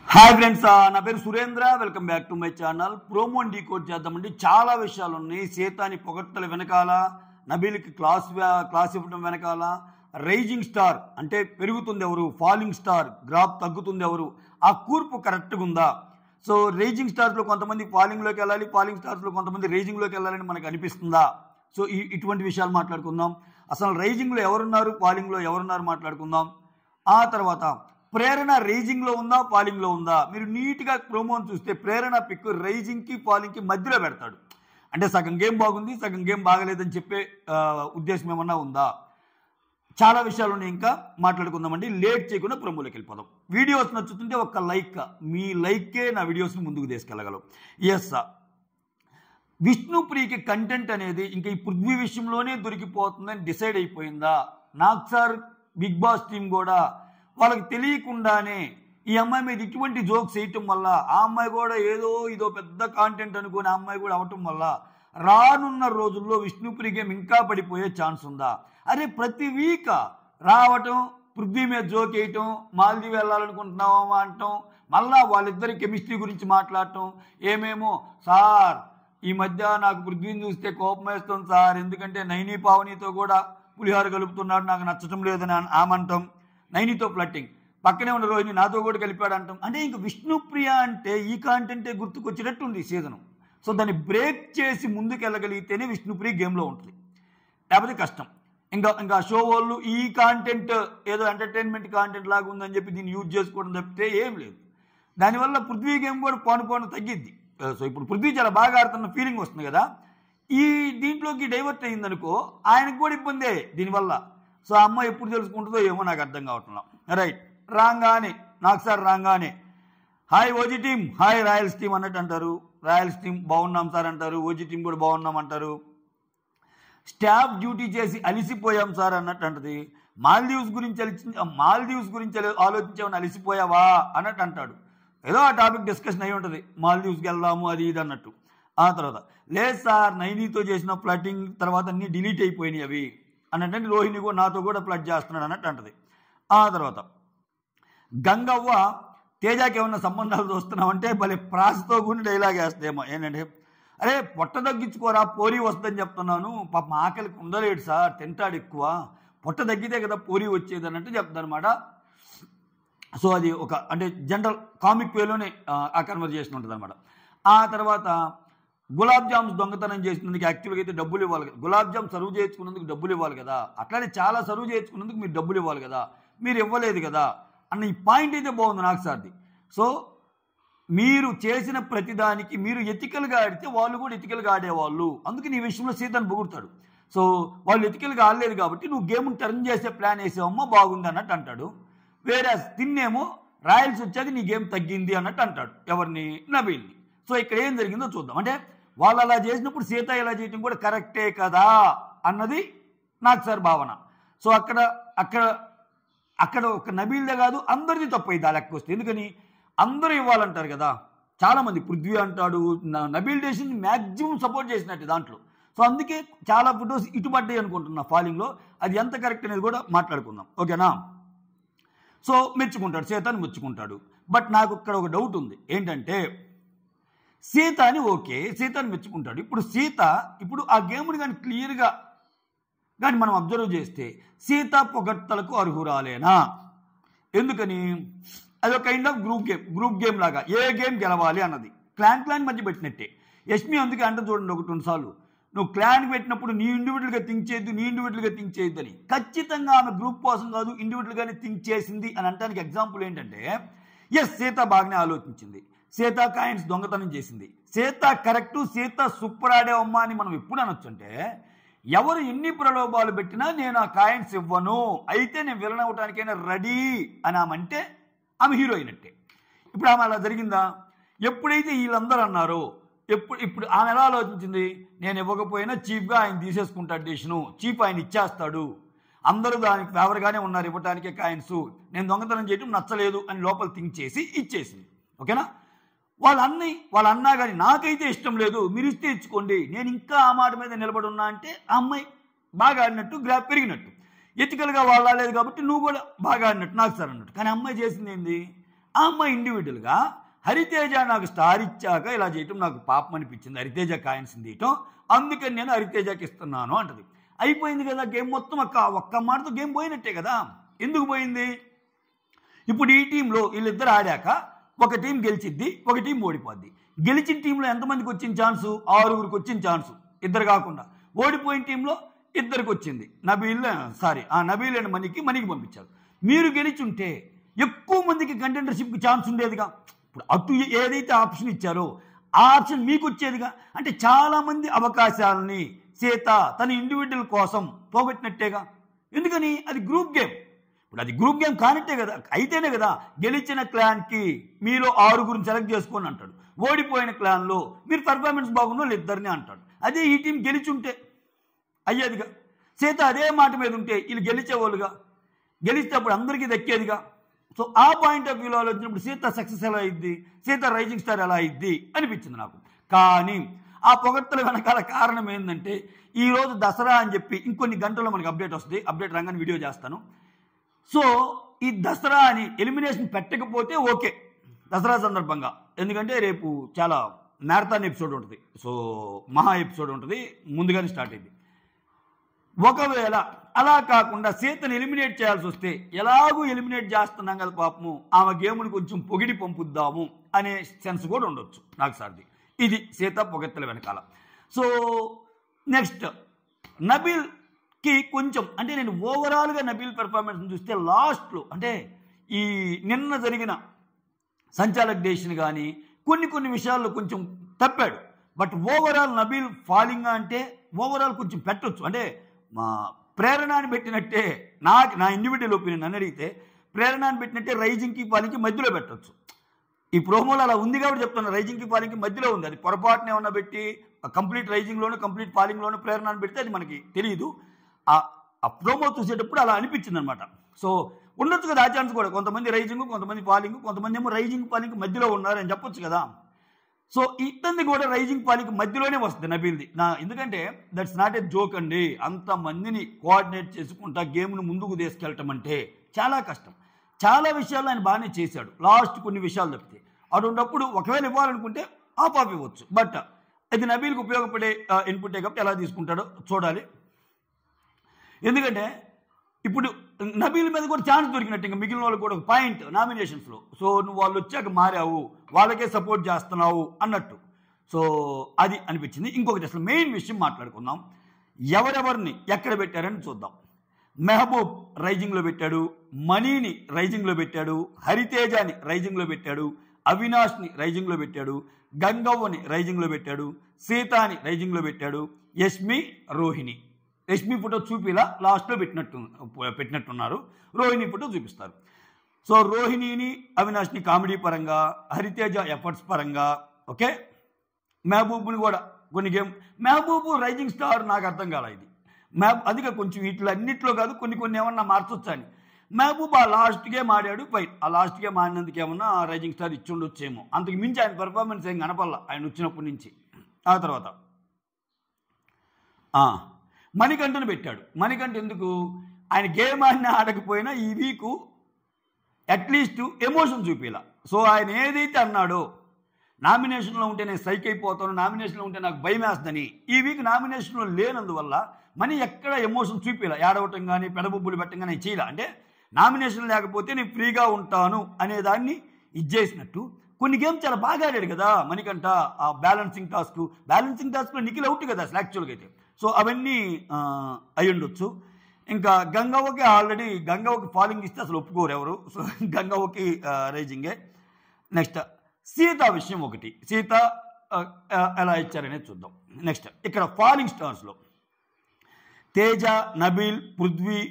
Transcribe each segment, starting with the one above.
hi friends నా పేరు Surendra welcome back to my channel promo decode చేద్దామండి చాలా విషయాలు ఉన్నాయి సీతాని పొగట్టల వెనకాల నబీల్కి క్లాస్ వ్యా- క్లాస్ ఇవ్వడం వెనకాల రైజింగ్ స్టార్ అంటే పెరుగుతుంది ఎవరు ఫాలింగ్ స్టార్ గ్రాఫ్ తగ్గుతుంది ఎవరు ఆ కూర్పు కరెక్ట్గా ఉందా సో రేజింగ్ స్టార్స్లో కొంతమంది ఫాలింగ్లోకి వెళ్ళాలి ఫాలింగ్ స్టార్స్లో కొంతమంది రేజింగ్లోకి వెళ్ళాలని మనకు అనిపిస్తుందా సో ఈ ఇటువంటి విషయాలు మాట్లాడుకుందాం అసలు రైజింగ్లో ఎవరున్నారు ఫాలింగ్లో ఎవరున్నారు మాట్లాడుకుందాం ఆ తర్వాత ప్రేరణ రైజింగ్ లో ఉందా ఫాలింగ్ లో ఉందా మీరు నీట్ గా ప్రోమోని చూస్తే ప్రేరణ పిక్ రైజింగ్ కి ఫాలింగ్ కి మధ్యలో పెడతాడు అంటే సగం గేమ్ బాగుంది సగం గేమ్ బాగలేదని చెప్పే ఆ, ఉద్దేశం ఏమన్నా ఉందా చాలా విషయాలు ఉన్నాయి ఇంకా మాట్లాడుకుందామండి లేట్ చేయకుండా ప్రమోలోకి వెళ్ళిపోదాం వీడియోస్ నచ్చుతుంటే ఒక్క లైక్ మీ లైకే నా వీడియోస్ని ముందుకు తీసుకెళ్ళగలం ఎస్ విష్ణుప్రియకి కంటెంట్ అనేది ఇంకా ఈ పృథ్వీ విషయంలోనే దొరికిపోతుందని డిసైడ్ అయిపోయిందా నాకు సార్ బిగ్ బాస్ టీం కూడా వాళ్ళకి తెలియకుండానే ఈ అమ్మాయి మీద ఇటువంటి జోక్స్ వేయటం వల్ల ఆ అమ్మాయి కూడా ఏదో ఇదో పెద్ద కాంటెంట్ అనుకుని ఆ అమ్మాయి కూడా అవటం వల్ల రానున్న రోజుల్లో విష్ణుప్రియ గేమ్ ఇంకా పడిపోయే ఛాన్స్ ఉందా అరే ప్రతి వీక్ రావటం పృథ్వీ మీద జోక్ వేయటం మాల్దీవ్ వెళ్ళాలనుకుంటున్నావా అంటాం మళ్ళా వాళ్ళిద్దరి కెమిస్ట్రీ గురించి మాట్లాడటం ఏమేమో సార్ ఈ మధ్య నాకు పృథ్వీని చూస్తే కోపం వేస్తుంది సార్ ఎందుకంటే నైని పావనితో కూడా పులిహార కలుపుతున్నాడు నాకు నచ్చటం లేదని ఆమె- ఆమంటాం నైనితో ఫ్లట్టింగ్ పక్కనే ఉన్న రోహిణి నాతో కూడా కలిపాడు అంటాం అంటే ఇంక విష్ణుప్రియ అంటే ఈ కాంటెంటే గుర్తుకొచ్చినట్టుంది సీజన్ సో దాన్ని బ్రేక్ చేసి ముందుకు వెళ్ళగలిగితేనే విష్ణుప్రియ గేమ్లో ఉంటుంది లేకపోతే కష్టం ఇంకా ఇంకా షో వాళ్ళు ఈ కాంటెంట్ ఏదో ఎంటర్టైన్మెంట్ కాంటెంట్ లాగా ఉందని చెప్పి దీన్ని యూజ్ చేసుకోవడం తప్పితే ఏం లేదు దానివల్ల పృథ్వీ గేమ్ కూడా పోను పోను తగ్గిద్ది సో ఇప్పుడు పృథ్వీ చాలా బాగా ఆడుతున్న ఫీలింగ్ వస్తుంది కదా ఈ దీంట్లోకి డైవర్ట్ అయిందనుకో ఆయనకు కూడా ఇబ్బందే దీనివల్ల సో ఆ అమ్మాయి ఎప్పుడు తెలుసుకుంటుందో ఏమో నాకు అర్థం కావట్లా రైట్ రాగానే నాకు సార్ రాగానే hi OG team hi Royals team అన్నట్టు అంటారు రాయల్స్ టీం బాగున్నాం సార్ అంటారు ఓజీ టీం కూడా బాగున్నాం అంటారు స్టాఫ్ డ్యూటీ చేసి అలిసిపోయాం సార్ అన్నట్టు అంటది మాల్దీవ్స్ గురించి అలిచి మాల్దీవ్స్ గురించి అలి- ఆలోచించామని అలిసిపోయావా అన్నట్టు అంటాడు ఏదో ఆ టాపిక్ డిస్కషన్ అయి ఉంటుంది మాల్దీవ్స్కి వెళ్దాము అది ఇది అన్నట్టు ఆ తర్వాత లేదు సార్ నైనీతో చేసిన ఫ్లటింగ్ తర్వాత అన్ని డిలీట్ అయిపోయినాయి అవి అన్నట్టు రోహిణి కూడా నాతో కూడా ఫ్లడ్ చేస్తున్నాడు అన్నట్టు అంటది ఆ తర్వాత గంగవ్వ తేజాకి ఏమన్నా సంబంధాలు చూస్తున్నామంటే భలే ప్రాసతో కూడి డైలాగ్ వేస్తేమో ఏంటంటే అరే పొట్ట తగ్గించుకోరా పోరి వస్తుందని చెప్తున్నాను పాప ఆకలికి ఉండలేడు సార్ తింటాడు ఎక్కువ పొట్ట తగ్గితే కదా పోరి వచ్చేది అన్నట్టు చెప్తానమాట సో అది ఒక అంటే జనరల్ కామిక్ వేలోనే ఆ, ఆ కన్వర్జేషన్ ఉంటుంది అనమాట ఆ తర్వాత గులాబ్ జామ్స్ దొంగతనం చేసినందుకు యాక్చువల్గా అయితే డబ్బులు ఇవ్వాలి కదా గులాబ్ జామ్ సర్వ్ చేసుకున్నందుకు డబ్బులు ఇవ్వాలి కదా అట్లానే చాలా సర్వ్ చేసుకున్నందుకు మీరు డబ్బులు ఇవ్వాలి కదా మీరు ఇవ్వలేదు కదా అన్న ఈ పాయింట్ అయితే బాగుంది నాకు సార్ది సో మీరు చేసిన ప్రతిదానికి మీరు ఎతికల్గా ఆడితే వాళ్ళు కూడా ఎతికల్గా ఆడేవాళ్ళు అందుకే నీ విషయంలో సీతను పొగుడతాడు సో వాళ్ళు ఎతికల్గా ఆడలేదు కాబట్టి నువ్వు గేమ్ టర్న్ చేసే ప్లాన్ వేసావమ్మా బాగుంది అన్నట్టు అంటాడు వేరే తిన్నేమో రాయల్స్ వచ్చాక నీ గేమ్ తగ్గింది అన్నట్టు అంటాడు ఎవరిని నబీల్ని సో ఇక్కడ ఏం జరిగిందో చూద్దాం అంటే వాళ్ళు అలా చేసినప్పుడు సీత ఇలా చేయడం కూడా కరెక్టే కదా అన్నది నాకు సార్ భావన సో అక్కడ అక్కడ అక్కడ ఒక నబీల్దే కాదు అందరిది తప్పు అయింది ఆ లెక్క వస్తే ఎందుకని అందరూ ఇవ్వాలంటారు కదా చాలా మంది పృథ్వీ అంటాడు న- నబీల్ డేషన్ మ్యాక్సిమం సపోర్ట్ చేసినట్టు దాంట్లో సో అందుకే చాలా ఫొటోస్ ఇటుపడ్డాయి అనుకుంటున్నా ఫాలింగ్లో అది ఎంత కరెక్ట్ అనేది కూడా మాట్లాడుకుందాం ఓకేనా సో మెచ్చుకుంటాడు సీతని మెచ్చుకుంటాడు బట్ నాకు ఇక్కడ ఒక డౌట్ ఉంది ఏంటంటే సీత అని ఓకే సీతని మెచ్చుకుంటాడు ఇప్పుడు సీత ఇప్పుడు ఆ గేమ్ని కానీ క్లియర్గా కానీ మనం అబ్జర్వ్ చేస్తే సీత పొగట్టలకు అర్హురాలేనా ఎందుకని అది ఒక kind of group game group game లాగా ఏ గేమ్ గెలవాలి అన్నది క్లాన్ క్లాన్ మధ్య పెట్టినట్టే యష్మి అందుకే అంట చూడండి ఒకటి రెండు సార్లు నువ్వు క్లాన్ పెట్టినప్పుడు నీ ఇండివిజువల్గా థింక్ చేయొద్దు నీ ఇండివిజువల్గా థింక్ చేయొద్దు అని ఖచ్చితంగా ఆమె గ్రూప్ కోసం కాదు ఇండివిజువల్గానే థింక్ చేసింది అని అనడానికి ఎగ్జాంపుల్ ఏంటంటే ఎస్ సీత బాగానే ఆలోచించింది సీత కాయిన్స్ దొంగతనం చేసింది సీత కరెక్ట్ సీత సూపర్ ఆడేవమ్మా అని మనం ఎప్పుడు అనొచ్చు అంటే ఎవరు ఎన్ని ప్రలోభాలు పెట్టినా నేను ఆ కాయిన్స్ ఇవ్వను అయితే నేను విలన్ అవటానికైనా రెడీ అని ఆమె అంటే ఆమె హీరో అయినట్టే ఇప్పుడు ఆమె అలా జరిగిందా ఎప్పుడైతే వీళ్ళందరూ అన్నారో ఎప్పుడు ఇప్పుడు ఆమె ఎలా ఆలోచించింది నేను ఇవ్వకపోయినా చీఫ్గా ఆయన తీసేసుకుంటాడు డేషను చీఫ్ ఆయన ఇచ్చేస్తాడు అందరూ దానికి ఫేవర్గానే ఉన్నారు ఇవ్వటానికే కాయిన్స్ నేను దొంగతనం చేయడం నచ్చలేదు అని లోపల థింక్ చేసి ఇచ్చేసింది ఓకేనా వాళ్ళ అన్నయ్య వాళ్ళ అన్నా కానీ నాకైతే ఇష్టం లేదు మీరు ఇస్తే ఇచ్చుకోండి నేను ఇంకా ఆ మాట మీద నిలబడి ఉన్నా అంటే ఆ అమ్మాయి బాగా ఆడినట్టు గ్రాఫ్ పెరిగినట్టు ఎతికలుగా వాళ్ళు ఆడలేదు కాబట్టి నువ్వు కూడా బాగా ఆడినట్టు నాకు సార్ అన్నట్టు కానీ అమ్మాయి చేసింది ఏంది ఆ అమ్మాయి ఇండివిజువల్గా హరితేజ నాకు స్టార్ ఇచ్చాక ఇలా చేయటం నాకు పాపం అనిపించింది హరితేజ కాయిన్స్ తీయటం అందుకని నేను హరితేజకి ఇస్తున్నాను అంటది అయిపోయింది కదా గేమ్ మొత్తం ఒక్క ఒక్క మాటతో గేమ్ పోయినట్టే కదా ఎందుకు పోయింది ఇప్పుడు ఈ టీంలో వీళ్ళిద్దరు ఆడాక ఒక టీం గెలిచిద్ది ఒక టీం ఓడిపోద్ది గెలిచిన టీంలో ఎంతమందికి వచ్చిన ఛాన్సు ఆరుగురికి వచ్చిన ఛాన్సు ఇద్దరు కాకుండా ఓడిపోయిన టీంలో ఇద్దరికి వచ్చింది నబీల్ సారీ ఆ నబీల్ అండ్ మనీకి మనీకి పంపించారు మీరు గెలిచుంటే ఎక్కువ మందికి కంటెండర్షిప్కి ఛాన్స్ ఉండేదిగా ఇప్పుడు అటు ఏదైతే ఆప్షన్ ఇచ్చారో ఆ ఆప్షన్ మీకు వచ్చేదిగా అంటే చాలా మంది అవకాశాలని సీత తన ఇండివిజువల్ కోసం పోగొట్టినట్టేగా ఎందుకని అది గ్రూప్ గేమ్ ఇప్పుడు అది గ్రూప్ గేమ్ కానట్టే కదా అయితేనే కదా గెలిచిన క్లాన్కి మీలో ఆరుగురిని సెలెక్ట్ చేసుకొని అంటాడు ఓడిపోయిన క్లాన్లో మీరు పర్ఫార్మెన్స్ బాగున్న వాళ్ళు ఇద్దరిని అంటాడు అదే ఈ టీం గెలిచుంటే అయ్యేదిగా సీత అదే మాట మీద ఉంటే వీళ్ళు గెలిచేవాళ్ళుగా గెలిస్తే అప్పుడు అందరికీ దక్కేదిగా సో ఆ పాయింట్ ఆఫ్ వ్యూలో ఆలోచించినప్పుడు సీత సక్సెస్ ఎలా అయింది సీత రైజింగ్ స్టార్ ఎలా అయింది అనిపించింది నాకు కానీ ఆ పొగడ్తల వెనకాల కారణం ఏంటంటే ఈ రోజు దసరా అని చెప్పి ఇంకొన్ని గంటల్లో మనకి అప్డేట్ వస్తుంది అప్డేట్ రంగాన్ని వీడియో చేస్తాను సో ఈ దసరా అని ఎలిమినేషన్ పెట్టకపోతే ఓకే దసరా సందర్భంగా ఎందుకంటే రేపు చాలా మ్యారథాన్ ఎపిసోడ్ ఉంటుంది సో మహా ఎపిసోడ్ ఉంటుంది ముందుగానే స్టార్ట్ అయింది ఒకవేళ అలా కాకుండా సీతను ఎలిమినేట్ చేయాల్సి వస్తే ఎలాగూ ఎలిమినేట్ చేస్తున్నాం కదా పాపము ఆమె గేముని కొంచెం పొగిడి పంపుద్దాము అనే సెన్స్ కూడా ఉండొచ్చు నాకు సార్ది ఇది సీత పొగెత్తల వెనకాల సో నెక్స్ట్ నబీల్కి కొంచెం అంటే నేను ఓవరాల్గా నబీల్ పెర్ఫార్మెన్స్ చూస్తే లాస్ట్లో అంటే ఈ నిన్న జరిగిన సంచాలక్ డేషన్ కానీ కొన్ని కొన్ని విషయాల్లో కొంచెం తప్పాడు బట్ ఓవరాల్ నబీల్ ఫాలింగ్ అంటే ఓవరాల్ కొంచెం పెట్టొచ్చు అంటే మా ప్రేరణని పెట్టినట్టే నాకు నా ఇండివిజువల్ ఒపీనియన్ నన్ను అడిగితే ప్రేరణని పెట్టినట్టే రైజింగ్కి ఫాలింగ్కి మధ్యలో పెట్టొచ్చు ఈ ప్రోమోలో అలా ఉంది కాబట్టి చెప్తున్నా రైజింగ్కి ఫాలింగ్కి మధ్యలో ఉంది అది పొరపాటున ఏమన్నా పెట్టి కంప్లీట్ రైజింగ్లోను కంప్లీట్ ఫాలింగ్లోను ప్రేరణని పెడితే అది మనకి తెలియదు ఆ ఆ ప్రోమో చూసేటప్పుడు అలా అనిపించింది అనమాట సో ఉండొచ్చు కదా ఆ ఛాన్స్ కూడా కొంతమంది రైజింగ్ కొంతమంది ఫాలింగ్ కొంతమంది ఏమో రైజింగ్ ఫాలింగ్ మధ్యలో ఉన్నారు అని చెప్పొచ్చు కదా సో ఇతన్ని కూడా రైజింగ్ పాలికి మధ్యలోనే వస్తుంది నబీల్ది నా ఎందుకంటే దట్స్ నాట్ ఏ జోక్ అండి అంత మందిని కోఆర్డినేట్ చేసుకుంటా గేమ్ను ముందుకు తీసుకెళ్ళటం అంటే చాలా కష్టం చాలా విషయాలు ఆయన బాగానే చేశాడు లాస్ట్ కొన్ని విషయాలు తప్పితే అటువంటిప్పుడు ఒకవేళ ఇవ్వాలనుకుంటే ఆఫ్ ఆఫ్ ఇవ్వచ్చు బట్ ఇది నబీల్కి ఉపయోగపడే ఇన్పుటే కాబట్టి ఎలా తీసుకుంటాడో చూడాలి ఎందుకంటే ఇప్పుడు నబీల్ మీద కూడా ఛాన్స్ దొరికినట్టు ఇంకా మిగిలిన వాళ్ళకి కూడా ఒక పాయింట్ నామినేషన్స్లో సో నువ్వు వాళ్ళు వచ్చాక మారావు వాళ్ళకే సపోర్ట్ చేస్తున్నావు అన్నట్టు సో అది అనిపించింది ఇంకొకటి అసలు మెయిన్ విషయం మాట్లాడుకుందాం ఎవరెవరిని ఎక్కడ పెట్టారని చూద్దాం మెహబూబ్ రైజింగ్లో పెట్టాడు మనీని రైజింగ్లో పెట్టాడు హరితేజాని రైజింగ్లో పెట్టాడు అవినాష్ని రైజింగ్లో పెట్టాడు గంగవ్వని రైజింగ్లో పెట్టాడు సీతాని రైజింగ్లో పెట్టాడు యష్మి రోహిణి యష్మి ఫోటో చూపిలా లాస్ట్లో పెట్టినట్టు పెట్టినట్టున్నారు రోహిణి ఫోటో చూపిస్తారు సో రోహిణిని అవినాష్ని కామెడీ పరంగా హరితేజ ఎఫర్ట్స్ పరంగా ఓకే మహబూబ్ని కూడా కొన్ని గేమ్ మహబూబ్ రైజింగ్ స్టార్ నాకు అర్థం కాల ఇది మహబూబ్ అందుకే కొంచెం వీటిలో అన్నిట్లో కాదు కొన్ని కొన్ని ఏమన్నా మార్చొచ్చు అని మహబూబ్ ఆ లాస్ట్ గేమ్ ఆడాడు ఫైన్ ఆ లాస్ట్ గేమ్ ఆడినందుకు ఏమన్నా రైజింగ్ స్టార్ ఇచ్చి ఉండొచ్చేమో అంతకు మించి ఆయన పెర్ఫార్మెన్స్ ఏం కనపల్లా ఆయన వచ్చినప్పటి నుంచి ఆ తర్వాత ఆ, మణికంఠను పెట్టాడు మణికంఠ ఎందుకు ఆయన గేమ్ ఆడినా ఆడకపోయినా ఈ వీకు అట్లీస్ట్ ఎమోషన్ చూపిలా సో ఆయన ఏదైతే అన్నాడో నామినేషన్లో ఉంటే నేను స్ట్రైక్ అయిపోతాను నామినేషన్లో ఉంటే నాకు భయం వేస్తుందని ఈ వీక్ నామినేషన్లో లేనందువల్ల మనీ ఎక్కడ ఎమోషన్ చూపిలా ఏడవటం కానీ పెడబొబ్బులు పెట్టడం కానీ చేయాల అంటే నామినేషన్ లేకపోతే నేను ఫ్రీగా ఉంటాను అనే దాన్ని ఇచ్చేసినట్టు కొన్ని గేమ్స్ చాలా బాగా ఆడాడు కదా మణికంట ఆ బ్యాలెన్సింగ్ టాస్క్ బ్యాలెన్సింగ్ టాస్క్లో నిఖిల్ అవుట్ కదా అసలు యాక్చువల్గా అయితే సో అవన్నీ ఆ, అయి ఉండొచ్చు ఇంకా గంగవ్వకి ఆల్రెడీ గంగవ్వకి ఫాలింగ్ ఇస్తే అసలు ఒప్పుకోరు ఎవరు సో గంగవ్వకి ఆ, రైజింగే నెక్స్ట్ సీత విషయం ఒకటి సీత ఆ, ఆ, ఎలా ఇచ్చారనేది చూద్దాం నెక్స్ట్ ఇక్కడ ఫాలింగ్ స్టార్స్లో తేజ నబీల్ పృథ్వీ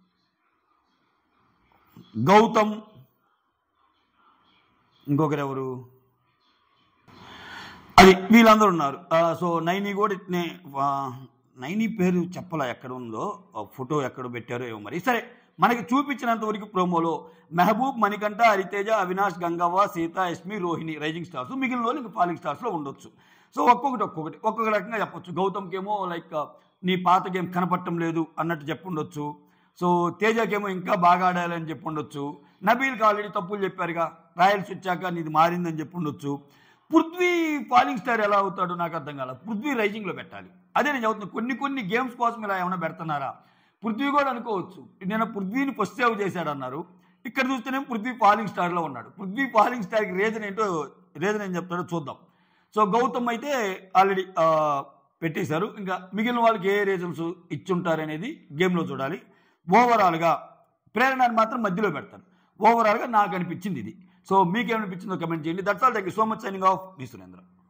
గౌతమ్ ఇంకొకరు ఎవరు అది వీళ్ళందరూ ఉన్నారు ఆ, సో నైని కూడా ఇట్నే ఆ, నైని పేరు చెప్పలా ఎక్కడ ఉందో ఆ ఫోటో ఎక్కడ పెట్టారో ఏమో మరి సరే మనకి చూపించినంత వరకు ప్రోమోలో మెహబూబ్ మణికంఠ హరితేజ అవినాష్ గంగవ్వ సీత యస్మి రోహిణి రైజింగ్ స్టార్స్ మిగిలిన వాళ్ళు ఇంకా ఫాలింగ్ స్టార్స్లో ఉండొచ్చు సో ఒక్కొక్కటి ఒక్కొక్కటి ఒక్కొక్క రకంగా చెప్పొచ్చు గౌతమ్కేమో లైక్ నీ పాత గేమ్ కనపడటం లేదు అన్నట్టు చెప్పుండొచ్చు సో తేజకేమో ఇంకా బాగా ఆడాలని చెప్పుండొచ్చు నబీల్కి ఆల్రెడీ తప్పులు చెప్పారుగా ట్రయల్స్ వచ్చాక నీది మారిందని చెప్పి ఉండొచ్చు పృథ్వీ ఫాలింగ్ స్టార్ ఎలా అవుతాడు నాకు అర్థం కాల పృథ్వీ రైజింగ్లో పెట్టాలి అదే నేను చదువుతున్నా కొన్ని కొన్ని గేమ్స్ కోసం ఇలా ఏమైనా పెడుతున్నారా పృథ్వీ కూడా అనుకోవచ్చు నేను పృథ్వీని ఫస్ట్ సేవ్ చేశాడు అన్నారు ఇక్కడ చూస్తేనే పృథ్వీ ఫాలింగ్ స్టార్లో ఉన్నాడు పృథ్వీ ఫాలింగ్ స్టార్కి రీజన్ ఏంటో రీజన్ ఏం చెప్తాడో చూద్దాం సో గౌతమ్ అయితే ఆల్రెడీ పెట్టేశారు ఇంకా మిగిలిన వాళ్ళకి ఏ రీజన్స్ ఇచ్చుంటారు అనేది గేమ్లో చూడాలి ఓవరాల్గా ప్రేరణని మాత్రం మధ్యలో పెడతాను ఓవరాల్గా నాకు అనిపించింది ఇది సో మీకేమనిపించిందో కమెంట్ చేయండి that's all thank you so much signing off మీ సురేంద్ర